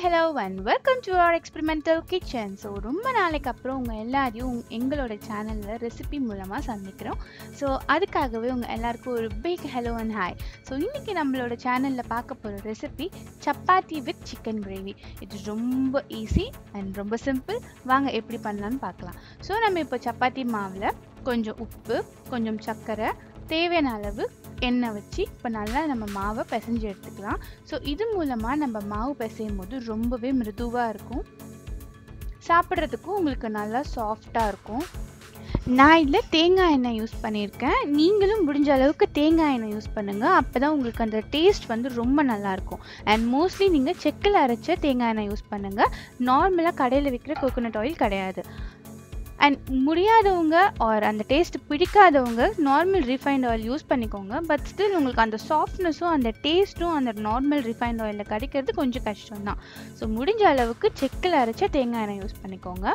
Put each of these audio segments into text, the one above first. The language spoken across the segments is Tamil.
hello and welcome to our experimental kitchen so ரொம்ப நாளைக்கு அப்புறம் உங்கள் எல்லாரையும் உங்க- எங்களோட சேனலில் ரெசிபி மூலமாக சந்திக்கிறோம் ஸோ அதுக்காகவே உங்கள் எல்லாருக்கும் ஒரு big hello and hi so இன்றைக்கி நம்மளோட சேனலில் பார்க்க போகிற recipe chapati with chicken gravy இது ரொம்ப ஈஸி அண்ட் ரொம்ப சிம்பிள் வாங்க எப்படி பண்ணலான்னு பார்க்கலாம் ஸோ நம்ம இப்போ சப்பாத்தி மாவில் கொஞ்சம் உப்பு கொஞ்சம் சர்க்கரை தேவையான அளவு எண்ணெய் வச்சு இப்போ நல்லா நம்ம மாவை பிசைஞ்சு எடுத்துக்கலாம் ஸோ இது மூலமாக நம்ம மாவு பிசையும் போது ரொம்பவே மிருதுவாக இருக்கும் சாப்பிட்றதுக்கும் உங்களுக்கு நல்லா சாஃப்டாக இருக்கும் நான் இதில் தேங்காய் எண்ணெய் யூஸ் பண்ணியிருக்கேன் நீங்களும் முடிஞ்ச அளவுக்கு தேங்காய் எண்ணெய் யூஸ் பண்ணுங்கள் அப்போ தான் உங்களுக்கு அந்த டேஸ்ட் வந்து ரொம்ப நல்லாயிருக்கும் அண்ட் மோஸ்ட்லி நீங்கள் செக்கில் அரைச்ச தேங்காய் எண்ணெய் யூஸ் பண்ணுங்கள் நார்மலாக கடையில் விற்கிற கோகோனட் ஆயில் கிடையாது அண்ட் முடியாதவங்க ஆர் அந்த டேஸ்ட் பிடிக்காதவங்க நார்மல் ரிஃபைண்ட் ஆயில் யூஸ் பண்ணிக்கோங்க பட் ஸ்டில் உங்களுக்கு அந்த சாஃப்ட்னஸும் அந்த டேஸ்ட்டும் அந்த நார்மல் ரிஃபைண்ட் ஆயிலில் கிடைக்கிறது கொஞ்சம் கஷ்டம்தான் ஸோ முடிஞ்ச அளவுக்கு செக்கில் அரைச்ச தேங்காய் எண்ணெய் யூஸ் பண்ணிக்கோங்க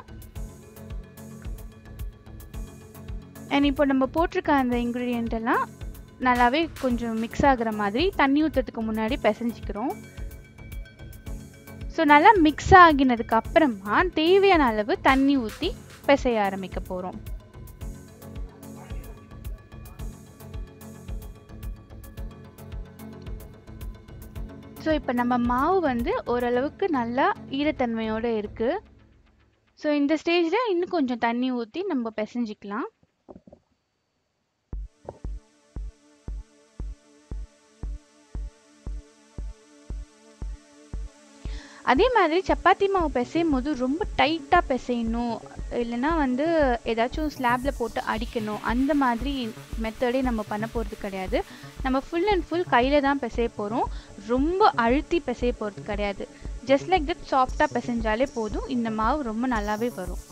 அண்ட் இப்போ நம்ம போட்டிருக்க அந்த இன்க்ரீடியண்ட் எல்லாம் நல்லாவே கொஞ்சம் மிக்ஸ் ஆகுற மாதிரி தண்ணி ஊற்றுறதுக்கு முன்னாடி பிசைஞ்சிக்கிறோம் ஸோ நல்லா மிக்ஸ் ஆகினதுக்கு அப்புறமா தேவையான அளவு தண்ணி ஊற்றி பிசைய ஆரம்பிக்க போகிறோம் ஸோ இப்போ நம்ம மாவு வந்து ஓரளவுக்கு நல்லா ஈரத்தன்மையோடு இருக்குது ஸோ இந்த ஸ்டேஜில் இன்னும் கொஞ்சம் தண்ணி ஊற்றி நம்ம பிசைஞ்சிக்கலாம் அதே மாதிரி சப்பாத்தி மாவு பிசையும் போது ரொம்ப டைட்டாக பிசையணும் இல்லைன்னா வந்து ஏதாச்சும் ஸ்லாப்ல போட்டு அடிக்கணும் அந்த மாதிரி மெத்தடே நம்ம பண்ண போகிறது கிடையாது நம்ம ஃபுல் அண்ட் ஃபுல் கையில் தான் பிசைய போகிறோம் ரொம்ப அழுத்தி பிசைய போகிறது கிடையாது ஜஸ்ட் லைக் தட் சாஃப்டாக பிசைஞ்சாலே போதும் இந்த மாவு ரொம்ப நல்லாவே வரும்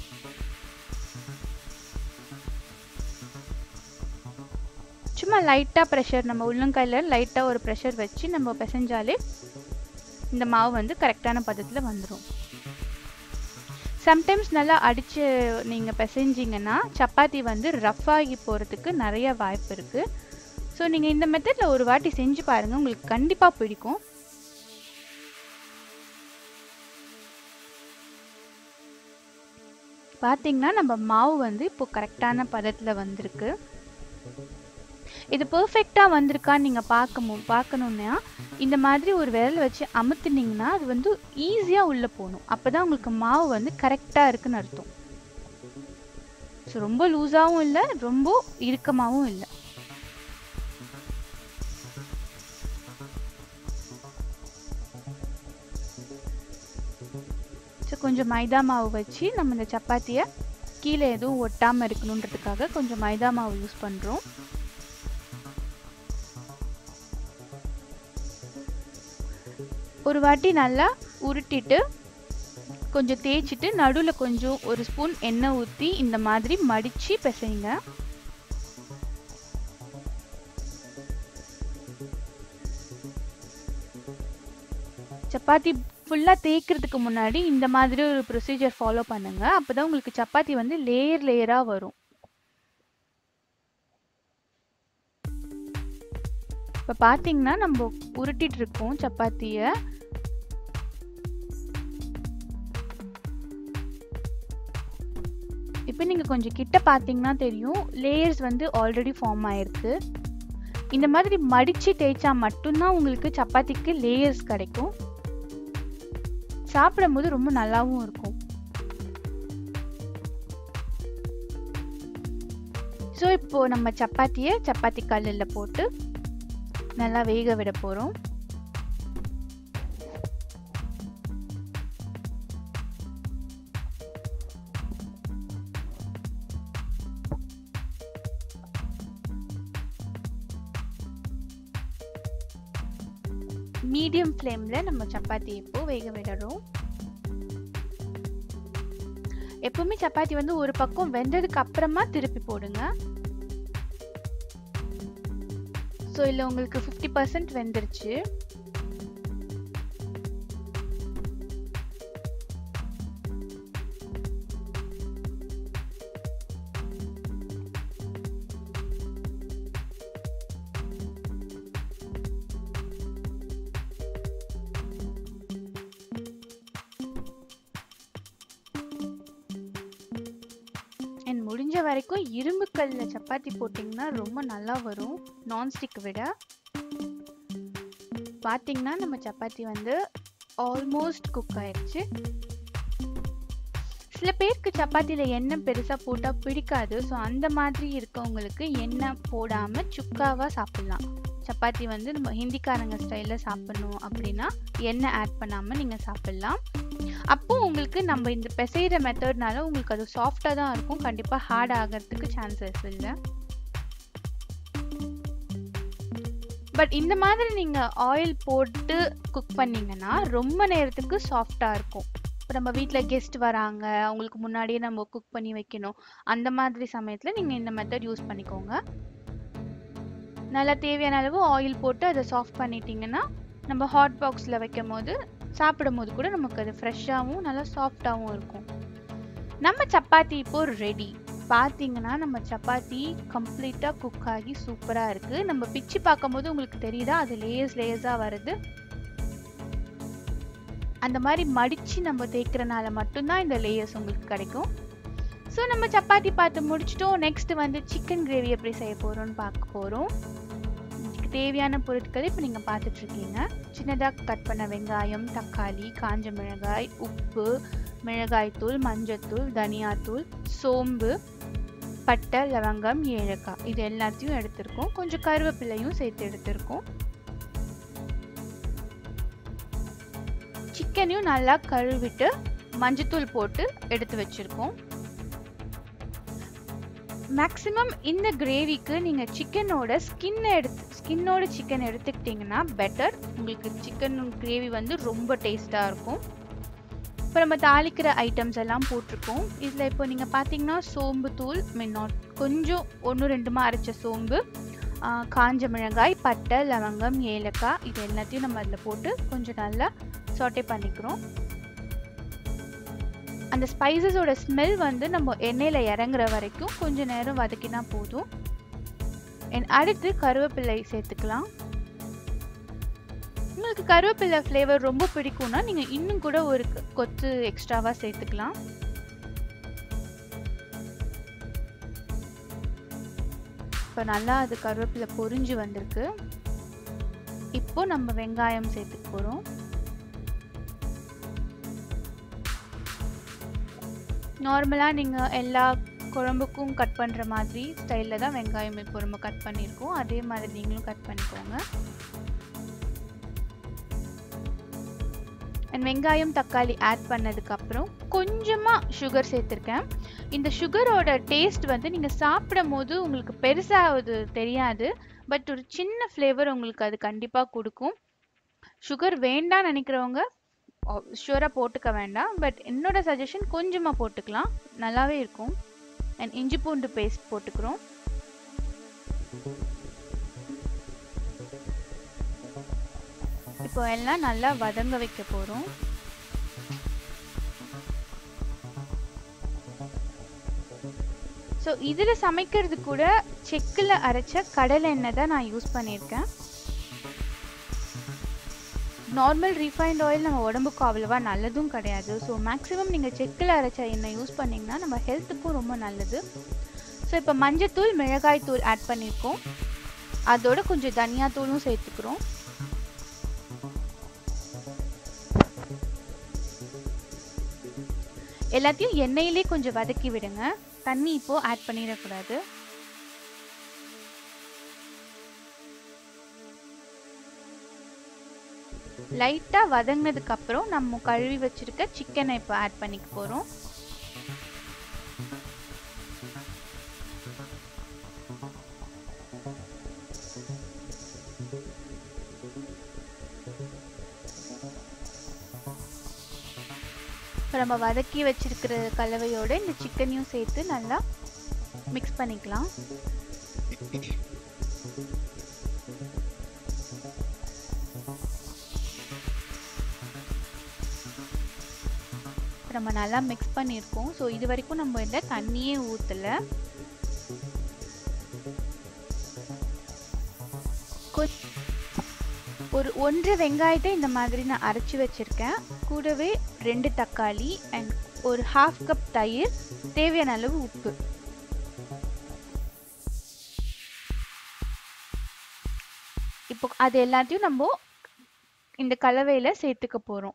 சும்மா லைட்டாக ப்ரெஷர் நம்ம உள்ளங்கையில் லைட்டாக ஒரு ப்ரெஷர் வச்சு நம்ம பிசைஞ்சாலே இந்த மாவு வந்து கரெக்டான பதத்தில் வந்துடும் சம்டைம்ஸ் நல்லா அடித்து நீங்கள் பிசைஞ்சிங்கன்னா சப்பாத்தி வந்து ரஃப் ஆகி போகிறதுக்கு நிறைய வாய்ப்பு இருக்குது ஸோ நீங்கள் இந்த மெத்தடில் ஒரு வாட்டி செஞ்சு பாருங்கள் உங்களுக்கு கண்டிப்பாக பிடிக்கும் பார்த்தீங்கன்னா நம்ம மாவு வந்து இப்போ கரெக்டான பதத்தில் வந்திருக்கு இது பெர்ஃபெக்டாக வந்திருக்கான்னு நீங்கள் பார்க்கணும் பார்க்கணுன்னா இந்த மாதிரி ஒரு விரல் வச்சு அமுத்துனீங்கன்னா அது வந்து ஈஸியாக உள்ளே போகணும் அப்போ தான் உங்களுக்கு மாவு வந்து கரெக்டாக இருக்குன்னு அர்த்தம் ஸோ ரொம்ப லூஸாகவும் இல்லை ரொம்ப இறுக்கமாகவும் இல்லை ஸோ கொஞ்சம் மைதா மாவு வச்சு நம்ம இந்த சப்பாத்தியை கீழே எதுவும் ஒட்டாமல் இருக்கணுன்றதுக்காக கொஞ்சம் மைதா மாவு யூஸ் பண்ணுறோம் ஒரு வாட்டி நல்லா உருட்டிட்டு கொஞ்சம் தேய்ச்சிட்டு நடுவில் கொஞ்சம் ஒரு ஸ்பூன் எண்ணெய் ஊற்றி இந்த மாதிரி மடித்து பிசைங்க சப்பாத்தி ஃபுல்லாக தேய்க்கிறதுக்கு முன்னாடி இந்த மாதிரி ஒரு ப்ரொசீஜர் ஃபாலோ பண்ணுங்க அப்போ தான் உங்களுக்கு சப்பாத்தி வந்து லேயர் லேயராக வரும் இப்போ பார்த்தீங்கன்னா நம்ம உருட்டிட்டு இருக்கோம் சப்பாத்தியை இப்போ நீங்கள் கொஞ்சம் கிட்ட பார்த்தீங்கன்னா தெரியும் லேயர்ஸ் வந்து ஆல்ரெடி ஃபார்ம் ஆயிருக்கு இந்த மாதிரி மடித்து தேய்ச்சா மட்டும்தான் உங்களுக்கு சப்பாத்திக்கு லேயர்ஸ் கிடைக்கும் சாப்பிடும்போது ரொம்ப நல்லாவும் இருக்கும் ஸோ இப்போ நம்ம சப்பாத்தியை சப்பாத்தி கல்லில் போட்டு நல்லா வேக விட போகிறோம் மீடியம் ஃப்ளேமில் நம்ம சப்பாத்தி இப்போ வேக விடுறோம் எப்பவுமே சப்பாத்தி வந்து ஒரு பக்கம் வெந்ததுக்கு அப்புறமா திருப்பி போடுங்க ஸோ இல்லை உங்களுக்கு ஃபிஃப்டி பர்சன்ட் வெந்துருச்சு வரைக்கும் இரும்பு கல்ல சப்பாத்தி போட்டிங்கன்னா ரொம்ப நல்லா வரும் நான்ஸ்டிக் விட பார்த்தீங்கன்னா நம்ம சப்பாத்தி வந்து ஆல்மோஸ்ட் குக் ஆயிடுச்சு சில பேருக்கு சப்பாத்தியில் எண்ணெய் பெருசாக போட்டால் பிடிக்காது ஸோ அந்த மாதிரி இருக்கவங்களுக்கு எண்ணெய் போடாமல் சுக்காவாக சாப்பிட்லாம் சப்பாத்தி வந்து நம்ம ஹிந்திக்காரங்க ஸ்டைலில் சாப்பிட்ணும் அப்படின்னா எண்ணெய் ஆட் பண்ணாமல் நீங்கள் சாப்பிட்லாம் அப்போ உங்களுக்கு நம்ம இந்த பிசைகிற மெத்தட்னால உங்களுக்கு அது சாஃப்டாக தான் இருக்கும் கண்டிப்பாக ஹார்ட் ஆகிறதுக்கு சான்சஸ் இல்லை பட் இந்த மாதிரி நீங்கள் ஆயில் போட்டு குக் பண்ணீங்கன்னா ரொம்ப நேரத்துக்கு சாஃப்டாக இருக்கும் இப்போ நம்ம வீட்டில் கெஸ்ட் வராங்க அவங்களுக்கு முன்னாடியே நம்ம குக் பண்ணி வைக்கணும் அந்த மாதிரி சமயத்தில் நீங்கள் இந்த மெத்தட் யூஸ் பண்ணிக்கோங்க நல்லா தேவையான அளவு ஆயில் போட்டு அதை சாஃப்ட் பண்ணிட்டீங்கன்னா நம்ம ஹாட் பாக்ஸில் வைக்கும் போது சாப்பிடும் போது கூட நமக்கு அது ஃப்ரெஷ்ஷாகவும் நல்லா சாஃப்டாகவும் இருக்கும் நம்ம சப்பாத்தி இப்போ ரெடி பார்த்தீங்கன்னா நம்ம சப்பாத்தி கம்ப்ளீட்டாக குக் ஆகி சூப்பராக இருக்குது நம்ம பிச்சு பார்க்கும்போது உங்களுக்கு தெரியுதா அது லேயர்ஸ் லேயர்ஸாக வருது அந்த மாதிரி மடித்து நம்ம தேய்க்கிறனால மட்டும்தான் இந்த லேயர்ஸ் உங்களுக்கு கிடைக்கும் ஸோ நம்ம சப்பாத்தி பார்த்து முடிச்சிட்டோம் நெக்ஸ்ட் வந்து சிக்கன் கிரேவி எப்படி செய்ய போகிறோம்னு பார்க்க போகிறோம் இதுக்கு தேவையான பொருட்கள் இப்போ நீங்கள் பார்த்துட்ருக்கீங்க சின்னதாக கட் பண்ண வெங்காயம் தக்காளி காஞ்ச மிளகாய் உப்பு மிளகாய்த்தூள் மஞ்சத்தூள் தனியாத்தூள் சோம்பு பட்டை லவங்கம் ஏலக்காய் இது எல்லாத்தையும் எடுத்திருக்கோம் கொஞ்சம் கருவேப்பிலையும் சேர்த்து எடுத்திருக்கோம் சிக்கனையும் நல்லா கழுவிட்டு மஞ்சத்தூள் போட்டு எடுத்து வச்சுருக்கோம் மேக்ஸிமம் இந்த கிரேவிக்கு நீங்கள் சிக்கனோட ஸ்கின்னை எடுத்து ஸ்கின்னோட சிக்கன் எடுத்துக்கிட்டிங்கன்னா பெட்டர் உங்களுக்கு சிக்கன் கிரேவி வந்து ரொம்ப டேஸ்ட்டாக இருக்கும் இப்போ நம்ம தாளிக்கிற ஐட்டம்ஸ் எல்லாம் போட்டிருக்கோம் இதில் இப்போ நீங்கள் பார்த்தீங்கன்னா சோம்பு தூள் மீன் நாட் கொஞ்சம் ஒன்று ரெண்டுமா அரைச்ச சோம்பு காஞ்ச மிளகாய் பட்டை லவங்கம் ஏலக்காய் இது எல்லாத்தையும் நம்ம அதில் போட்டு கொஞ்சம் நல்லா சாட்டே பண்ணிக்கிறோம் அந்த ஸ்பைசஸோட ஸ்மெல் வந்து நம்ம எண்ணெயில் இறங்குற வரைக்கும் கொஞ்ச நேரம் வதக்கினா போதும் அடுத்து கருவேப்பிலை சேர்த்துக்கலாம் உங்களுக்கு கருவேப்பிலை ஃப்ளேவர் ரொம்ப பிடிக்கும்னா நீங்கள் இன்னும் கூட ஒரு கொத்து எக்ஸ்ட்ராவாக சேர்த்துக்கலாம் இப்போ நல்லா அது கருவேப்பிலை பொரிஞ்சு வந்திருக்கு இப்போ நம்ம வெங்காயம் சேர்த்துக்க போகிறோம் நார்மலாக நீங்கள் எல்லா குழம்புக்கும் கட் பண்ணுற மாதிரி ஸ்டைலில் தான் வெங்காயம் இப்போ நம்ம கட் பண்ணியிருக்கோம் அதே மாதிரி நீங்களும் கட் பண்ணிக்கோங்க அண்ட் வெங்காயம் தக்காளி ஆட் பண்ணதுக்கப்புறம் கொஞ்சமாக சுகர் சேர்த்துருக்கேன் இந்த சுகரோட டேஸ்ட் வந்து நீங்கள் சாப்பிடும் போது உங்களுக்கு பெருசாக அது தெரியாது பட் ஒரு சின்ன ஃப்ளேவர் உங்களுக்கு அது கண்டிப்பாக கொடுக்கும் சுகர் வேண்டாம் நினைக்கிறவங்க ஷுவராக போட்டுக்க வேண்டாம் பட் என்னோட சஜஷன் கொஞ்சமாக போட்டுக்கலாம் நல்லாவே இருக்கும் அண்ட் இஞ்சி பூண்டு பேஸ்ட் போட்டுக்கிறோம் இப்போ எல்லாம் நல்லா வதங்க வைக்க போகிறோம் ஸோ இதில் சமைக்கிறது கூட செக்கில் அரைச்ச கடலை எண்ணெய் தான் நான் யூஸ் பண்ணியிருக்கேன் நார்மல் ரீஃபைண்ட் ஆயில் நம்ம உடம்புக்கு அவ்வளோவா நல்லதும் கிடையாது ஸோ மேக்ஸிமம் நீங்கள் செக்கில் அரைச்ச எண்ணெய் யூஸ் பண்ணிங்கன்னா நம்ம ஹெல்த்துக்கும் ரொம்ப நல்லது ஸோ இப்போ மஞ்சத்தூள் மிளகாய் தூள் ஆட் பண்ணியிருக்கோம் அதோட கொஞ்சம் தனியாத்தூளும் சேர்த்துக்கிறோம் எல்லாத்தையும் எண்ணெயிலே கொஞ்சம் வதக்கி விடுங்க தண்ணி இப்போ ஆட் பண்ணிடக்கூடாது லைட்டாக வதங்கினதுக்கு அப்புறம் நம்ம கழுவி வச்சிருக்க சிக்கனை இப்போ ஆட் பண்ணிக்க போகிறோம் இப்போ நம்ம வதக்கி வச்சிருக்கிற கலவையோட இந்த சிக்கனையும் சேர்த்து நல்லா மிக்ஸ் பண்ணிக்கலாம் நம்ம நல்லா மிக்ஸ் பண்ணியிருக்கோம் ஸோ இது வரைக்கும் நம்ம இந்த தண்ணியே ஊற்றலை ஒரு ஒன்றரை வெங்காயத்தை இந்த மாதிரி நான் அரைச்சி வச்சுருக்கேன் கூடவே ரெண்டு தக்காளி அண்ட் ஒரு ஹாஃப் கப் தயிர் தேவையான அளவு உப்பு அது எல்லாத்தையும் நம்ம இந்த கலவையில சேர்த்துக்க போறோம்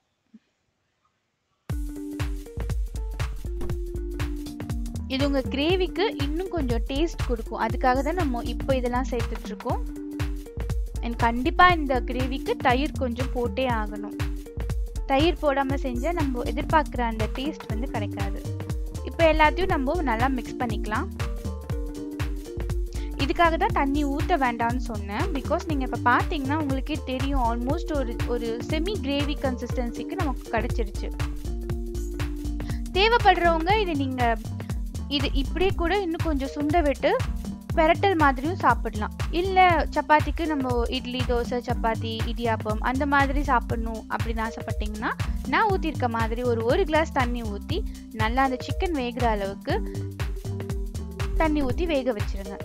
இது உங்க கிரேவிக்கு இன்னும் கொஞ்சம் டேஸ்ட் கொடுக்கும் அதுக்காக தான் நம்ம இப்போ இதெல்லாம் சேர்த்துட்டு இருக்கோம் அண்ட் கண்டிப்பா இந்த கிரேவிக்கு தயிர் கொஞ்சம் போட்டே ஆகணும் தயிர் போடாம செஞ்சா நம்ம எதிர்பார்க்குற அந்த டேஸ்ட் வந்து கிடைக்காது இப்போ எல்லாத்தையும் நம்ம நல்லா மிக்ஸ் பண்ணிக்கலாம் இதுக்காக தான் தண்ணி ஊற்ற வேண்டாம்னு சொன்னேன் பிகாஸ் நீங்கள் இப்போ பார்த்தீங்கன்னா உங்களுக்கே தெரியும் ஆல்மோஸ்ட் ஒரு ஒரு செமி கிரேவி கன்சிஸ்டன்சிக்கு நமக்கு கிடச்சிருச்சு தேவைப்படுறவங்க இது நீங்கள் இது இப்படியே கூட இன்னும் கொஞ்சம் சுண்ட விட்டு பெரட்டல் மாதிரியும் சாப்பிடலாம் இல்லை சப்பாத்திக்கு நம்ம இட்லி தோசை சப்பாத்தி இடியாப்பம் அந்த மாதிரி சாப்பிடணும் அப்படின்னு ஆசைப்பட்டீங்கன்னா நான் ஊற்றிருக்க மாதிரி ஒரு ஒரு கிளாஸ் தண்ணி ஊற்றி நல்லா அந்த சிக்கன் வேகிற அளவுக்கு தண்ணி ஊற்றி வேக வச்சிருங்க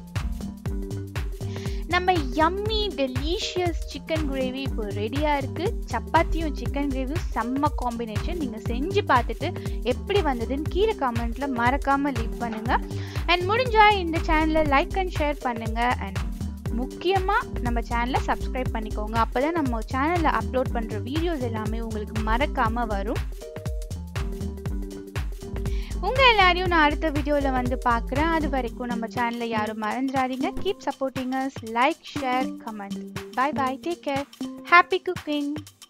நம்ம யம்மி டெலிஷியஸ் சிக்கன் கிரேவி இப்போ ரெடியாக இருக்குது சப்பாத்தியும் சிக்கன் கிரேவியும் செம்ம காம்பினேஷன் நீங்கள் செஞ்சு பார்த்துட்டு எப்படி வந்ததுன்னு கீழே கமெண்ட்டில் மறக்காமல் லீவ் பண்ணுங்கள் அண்ட் முடிஞ்சால் இந்த சேனலை லைக் அண்ட் ஷேர் பண்ணுங்கள் அண்ட் முக்கியமாக நம்ம சேனலை சப்ஸ்கிரைப் பண்ணிக்கோங்க அப்போ தான் நம்ம சேனலில் அப்லோட் பண்ணுற வீடியோஸ் எல்லாமே உங்களுக்கு மறக்காமல் வரும் உங்கள் எல்லாரையும் நான் அடுத்த வீடியோவில் வந்து பார்க்குறேன் அது வரைக்கும் நம்ம சேனலை யாரும் மறந்துடாதீங்க keep supporting us like share comment bye bye take care happy cooking